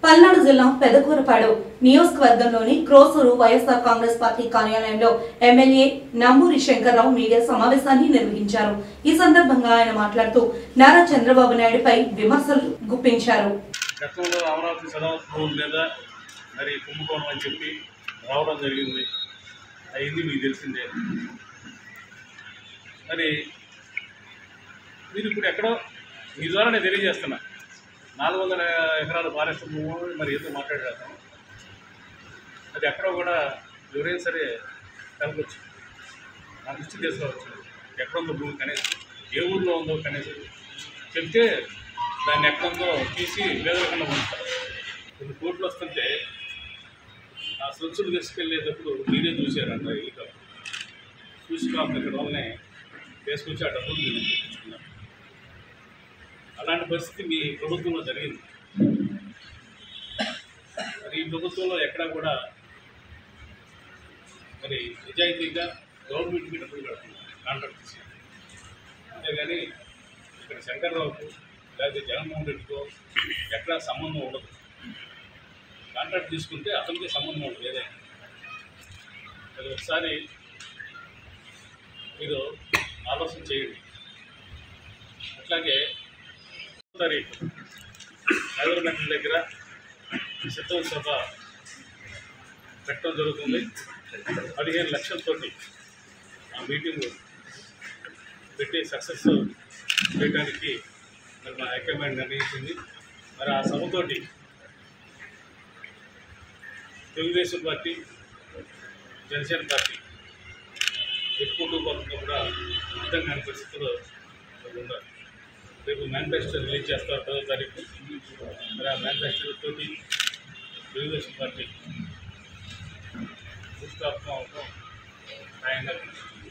పల్నాడు జిల్లా పెదకూరపాడు నియోజకవర్గంలోని Krosuru YSR Congress party కార్యాలయంలో ఎమ్మెల్యే నమ్మూరి శంకర్రావు మీడియా సమావేశాన్ని నిర్వహించారు ఈ సందర్భంగా ఆయన మాట్లాడుతూ నారా చంద్రబాబు నాయుడుపై విమర్శలు గుప్పించారు గతంలో అమరావతి సదావతి మీద మరి కుంభకోణం అని చెప్పి రావడం జరిగింది అయింది మీకు తెలిసిందే మరి మీరు ఇప్పుడు ఎక్కడో మీ ద్వారా నేను తెలియజేస్తున్నా నాలుగు వందల ఎకరాల ఫారెస్ట్ భూమి మరి ఏదో మాట్లాడేస్తాం అది ఎక్కడో కూడా ఎవరైనా సరే కలగొచ్చు నా దృష్టి తీసుకురావచ్చు ఎక్కడ ఉందో భూమి కనీసం ఏ ఊర్లో ఉందో కనీసం చెప్తే దాన్ని ఎక్కడ ఉందో తీసి వేదలకుండా ఉంచుతారు కొన్ని కోట్లు వస్తుంటే ఆ సంచులు తీసుకెళ్ళేటప్పుడు మీరే చూశారంట ఇక చూసి కాకుండా ఇక్కడ వాళ్ళని వేసుకొచ్చి ఆ డబ్బులు మీరు తెచ్చుకున్నారు అలాంటి పరిస్థితి మీ ప్రభుత్వంలో జరిగింది మరి ఈ ప్రభుత్వంలో ఎక్కడా కూడా మరి నిజాయితీగా గవర్నమెంట్కి డబ్బులు కడుతున్నారు కాంట్రాక్ట్ చేసి అంతేగాని ఇక్కడ శంకర్రావుకు లేకపోతే జగన్మోహన్ రెడ్డితో ఎక్కడా సంబంధం ఉండదు కాంట్రాక్ట్ తీసుకుంటే అతనికి సంబంధం ఉండదు ఏదైనా అది ఒకసారి మీరు ఆలోచన చేయండి అట్లాగే తారీఖు హైదరాబాద్ దగ్గర సిద్ధం సభ పెట్టడం జరుగుతుంది పదిహేను లక్షలతోటి ఆ మీటింగ్ పెట్టి సక్సెస్ చేయడానికి మరి మా హైకమాండ్ నిర్ణయించింది మరి ఆ సభతోటి తెలుగుదేశం పార్టీ జనసేన పార్టీ ఎక్కువ పోతుందో కూడా అర్థం కాని పరిస్థితుల్లో మరి ఉన్నారు రేపు మేనిఫెస్టో రిలీజ్ చేస్తారు పదో తారీఖు మరి ఆ మేనిఫెస్టో తోటి తెలుగుదేశం పార్టీ భూస్థాపనం అవడం ఖాయంగా కనిపిస్తుంది.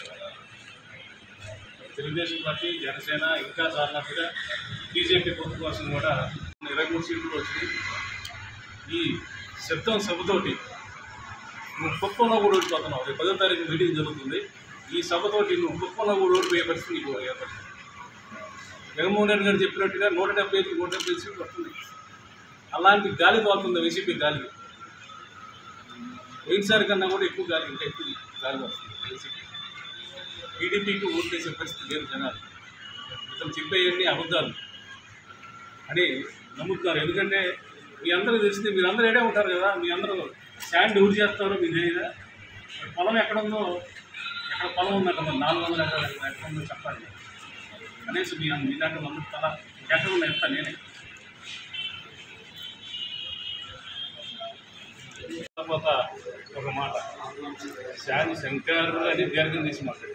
తెలుగుదేశం పార్టీ జనసేన ఇంకా చాలినట్టుగా బీజేపీ పొత్తు కోసం కూడా ఇరవై మూడు సీట్లు వచ్చింది ఈ శబ్దం సభతోటి నువ్వు కుప్పంలో కూడా ఓడిపోతున్నావు రేపు పదో తారీఖు మీటింగ్ జరుగుతుంది ఈ సభతోటి నువ్వు కుప్పంలో కూడా ఓడిపోయే పరిస్థితి నీకు ఏర్పడుతుంది జగన్మోహన్ రెడ్డి గారు చెప్పినట్టుగా నూట డెబ్బై ఐదు నూట డెబ్బై ఐదు సీట్లు వస్తుంది అలాంటి గాలి తోలుతుంది వైసీపీ గాలి పోయినసారి కన్నా కూడా ఎక్కువ గాలి ఇంకా ఎక్కువ గాలి వస్తుంది వైసీపీ టీడీపీకి ఓటు వేసే పరిస్థితి లేదు జనాలు ఇతను చెప్పేయండి అబద్ధాలు అని నమ్ముతున్నారు ఎందుకంటే మీ అందరూ తెలిసింది మీరు అందరూ ఏడే ఉంటారు కదా మీ అందరూ శాండ్ ఎవరు చేస్తారో మీకు తెలియదా మరి పొలం ఎక్కడ ఉందో ఎక్కడ పొలం ఉందంట మరి నాలుగు వందల ఎకరాలు ఎక్కడ ఉందో చెప్పండి కనీసం మీ మీ దాంట్లో నమ్ముడు తల ఎక్కడ ఉన్న ఎంత నేనే తర్వాత ఒక మాట శాండ్ శంకర్ అని దీర్ఘం తీసి మాట్లాడు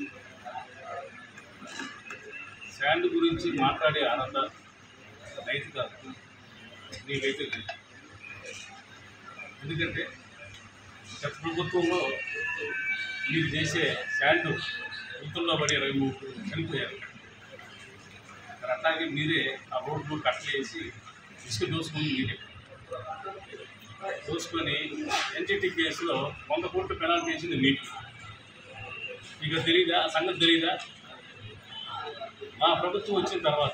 శాండ్ గురించి మాట్లాడే ఆనంద నైతిక నీకైతే లేదు ఎందుకంటే గత ప్రభుత్వంలో మీరు చేసే శాండ్ వృత్తుల్లో పడి ఇరవై మూడు చనిపోయారు మరి అట్లాగే మీరే ఆ రోడ్లు కట్టలేసి ఇసుక దోసుకుని మీరే దోసుకొని ఎన్జిటి కేసులో వంద కోట్లు పెనాల్టీ వేసింది మీకు మీకు తెలియదా ఆ సంగతి తెలియదా మా ప్రభుత్వం వచ్చిన తర్వాత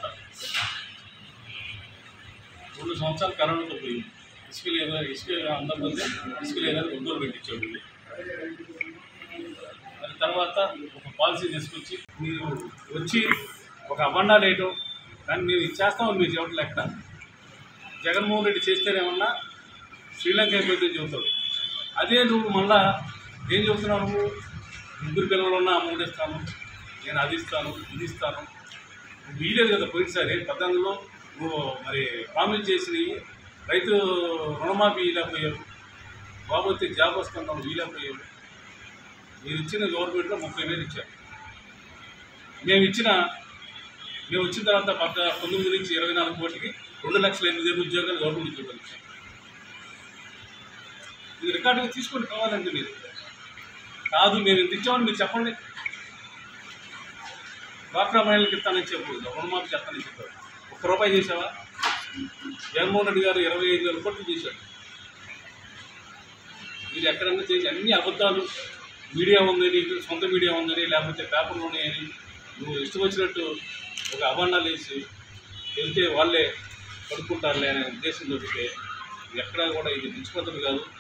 రెండు సంవత్సరాలు కరోనాతో పోయింది ఇసుక లేదా ఇసుక అందకపోతే ఇసుక లేదా ఒంగోలు పెట్టించాడు మరి తర్వాత ఒక పాలసీ తీసుకొచ్చి మీరు వచ్చి ఒక అబండా వేయటం కానీ మీరు ఇది చేస్తామని మీరు చెప్పట్లే ఎక్కడ జగన్మోహన్ రెడ్డి చేస్తేనేమన్నా శ్రీలంక అయిపోతే చెబుతాడు అదే నువ్వు మళ్ళా ఏం చెబుతున్నావు నువ్వు ముగ్గురు పిల్లలు ఉన్నా అమౌంట్ ఇస్తాను నేను అది ఇస్తాను ఇది ఇస్తాను నువ్వు వీలేదు కదా పోయినసారి పద్నాలుగులో నువ్వు మరి ప్రామిస్ చేసి రైతు రుణమాఫీ వీలేకపోయారు బాబు వచ్చి జాబ్ వస్తున్నావు వీలేకపోయారు మీరు ఇచ్చిన గవర్నమెంట్లో ముప్పై వేలు ఇచ్చారు మేము ఇచ్చిన మేము వచ్చిన తర్వాత పక్క పంతొమ్మిది నుంచి ఇరవై నాలుగు కోట్లకి రెండు లక్షల ఎనిమిది వేల ఉద్యోగాలు గవర్నమెంట్ ఉద్యోగాలు ఇచ్చారు ఇది రికార్డుగా తీసుకొని కావాలండి మీరు కాదు మేము ఇంత ఇచ్చామని మీరు చెప్పండి డ్వాక్రా మహిళలకు ఇస్తానని చెప్పు రుణమాఫీ చేస్తానని చెప్పారు ఒక్క రూపాయి చేసావా జగన్మోహన్ రెడ్డి గారు ఇరవై ఐదు వేల కోట్లు చేశారు మీరు ఎక్కడన్నా చేసి అన్ని అబద్ధాలు మీడియా ఉందని సొంత మీడియా ఉందని లేకపోతే పేపర్లు ఉన్నాయని నువ్వు ఇష్టం వచ్చినట్టు ఒక అభండాలు వేసి వెళ్తే వాళ్ళే పడుకుంటారులే అనే ఉద్దేశం తోటితే ఎక్కడా కూడా ఇది మంచి పద్ధతి కాదు